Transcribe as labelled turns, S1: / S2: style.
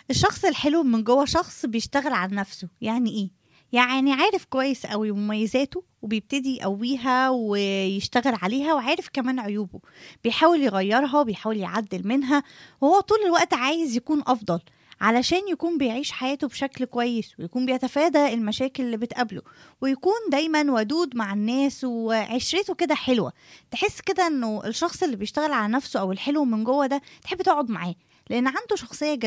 S1: الشخص الحلو من جوه شخص بيشتغل على نفسه يعني ايه يعني عارف كويس قوي مميزاته وبيبتدي يقويها ويشتغل عليها وعارف كمان عيوبه بيحاول يغيرها وبيحاول يعدل منها وهو طول الوقت عايز يكون افضل علشان يكون بيعيش حياته بشكل كويس ويكون بيتفادى المشاكل اللي بتقابله ويكون دايما ودود مع الناس وعشرته كده حلوة تحس كده انه الشخص اللي بيشتغل على نفسه او الحلو من جوه ده تحب تقعد معاه لان عنده شخصية